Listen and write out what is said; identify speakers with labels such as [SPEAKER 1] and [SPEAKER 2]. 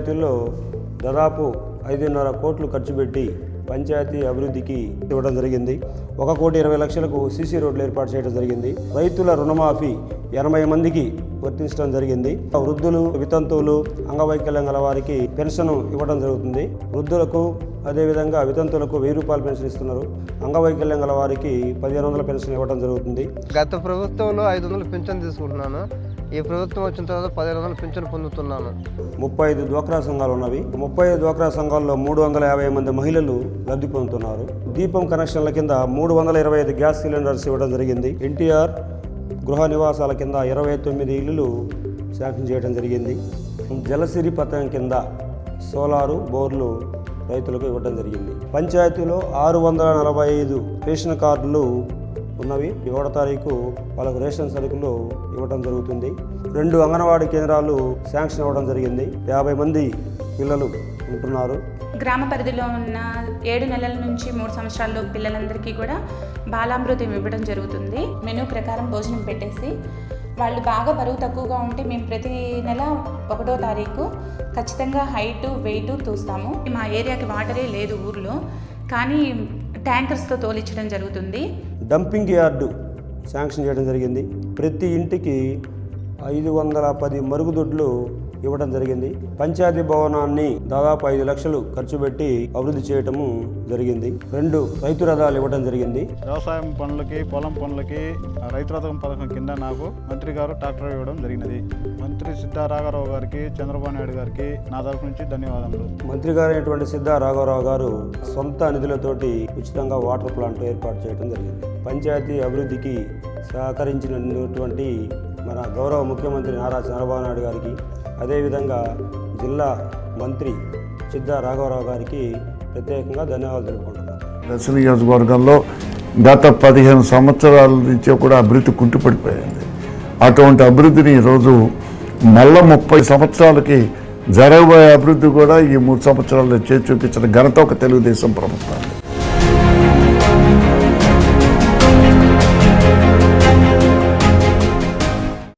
[SPEAKER 1] పంచాయతీల్లో దాదాపు ఐదున్నర కోట్లు ఖర్చు పెట్టి పంచాయతీ అభివృద్ధికి ఇవ్వడం జరిగింది ఒక కోటి ఇరవై లక్షలకు సీసీ రోడ్లు ఏర్పాటు చేయడం జరిగింది రైతుల రుణమాఫీ ఎనభై మందికి వర్తించడం జరిగింది వృద్ధులు వితంతువులు అంగవైకల్యం గల వారికి పెన్షన్ ఇవ్వడం జరుగుతుంది వృద్ధులకు అదేవిధంగా వితంతువులకు వెయ్యి రూపాయల పెన్షన్ ఇస్తున్నారు అంగవైకల్యం గల వారికి పదిహేను వందల పెన్షన్ ఇవ్వడం జరుగుతుంది
[SPEAKER 2] గత ప్రభుత్వంలో ఐదు వందలు పింఛన్ తీసుకుంటున్నాను ఈ ప్రభుత్వం వచ్చిన తర్వాత పదిహేను వందలు పింఛన్ పొందుతున్నాను
[SPEAKER 1] ముప్పై ఐదు డ్వాక్రా సంఘాలు ఉన్నవి ముప్పై ఐదు డ్వాక్రా సంఘాల్లో మూడు వందల యాభై మంది మహిళలు లబ్ధి పొందుతున్నారు దీపం కనెక్షన్ల కింద మూడు వందల ఇరవై ఐదు గ్యాస్ సిలిండర్స్ ఇవ్వడం జరిగింది ఎన్టీఆర్ గృహ నివాసాల కింద ఇరవై తొమ్మిది ఇళ్ళు శాంక్షన్ చేయడం జరిగింది జలసిరి పథకం కింద సోలారు బోర్లు రైతులకు ఇవ్వడం జరిగింది పంచాయతీలో ఆరు వందల నలభై ఐదు రేషన్ కార్డులు ఉన్నవి ఏడో తారీఖు వాళ్ళకు రేషన్ సరుకులు ఇవ్వడం జరుగుతుంది రెండు అంగన్వాడీ కేంద్రాలు శాంక్షన్ ఇవ్వడం జరిగింది యాభై మంది పిల్లలు ఉంటున్నారు
[SPEAKER 3] గ్రామ పరిధిలో ఉన్న ఏడు నెలల నుంచి మూడు సంవత్సరాల్లో పిల్లలందరికీ కూడా బాలామృతం ఇవ్వడం జరుగుతుంది మెనూ ప్రకారం భోజనం పెట్టేసి వాళ్ళు బాగా బరువు తక్కువగా ఉంటే మేము ప్రతి నెల ఒకటో తారీఖు ఖచ్చితంగా హైటు వెయిట్ చూస్తాము మా ఏరియాకి వాటరే లేదు ఊర్లో కానీ ట్యాంకర్స్తో తోలించడం జరుగుతుంది
[SPEAKER 1] డంపింగ్ యార్డు శాంక్షన్ చేయడం జరిగింది ప్రతి ఇంటికి ఐదు వందల పది మరుగుదొడ్లు ఇవ్వడం జరిగింది పంచాయతీ భవనాన్ని దాదాపు ఐదు లక్షలు ఖర్చు పెట్టి అభివృద్ధి చేయటము జరిగింది రెండు రైతు రథాలు ఇవ్వడం జరిగింది
[SPEAKER 4] వ్యవసాయం పనులకి పొలం పనులకి రైతు రథం పథకం కింద నాకు మంత్రి గారు ట్రాక్టర్ ఇవ్వడం జరిగినది మంత్రి సిద్ధారాఘరావు గారికి చంద్రబాబు నాయుడు గారికి నా తరఫు నుంచి ధన్యవాదములు
[SPEAKER 1] మంత్రి గారైనటువంటి సిద్ధా రాఘవరావు గారు సొంత నిధులతోటి ఉచితంగా వాటర్ ప్లాంట్ ఏర్పాటు చేయడం జరిగింది పంచాయతీ అభివృద్ధికి సహకరించినటువంటి మన గౌరవ ముఖ్యమంత్రి నారా చంద్రబాబు నాయుడు గారికి అదేవిధంగా జిల్లా మంత్రి సిద్ధా రాఘవరావు గారికి ప్రత్యేకంగా ధన్యవాదాలు తెలుపుకుంటున్నాను
[SPEAKER 5] దర్శన నియోజకవర్గంలో గత పదిహేను సంవత్సరాల నుంచి కూడా అభివృద్ధి కుంటుపడిపోయింది అటువంటి అభివృద్ధిని ఈరోజు మళ్ళా ముప్పై సంవత్సరాలకి జరగబోయే అభివృద్ధి కూడా ఈ మూడు సంవత్సరాల్లో చేసి చూపించిన ఘనత ఒక తెలుగుదేశం ప్రభుత్వాన్ని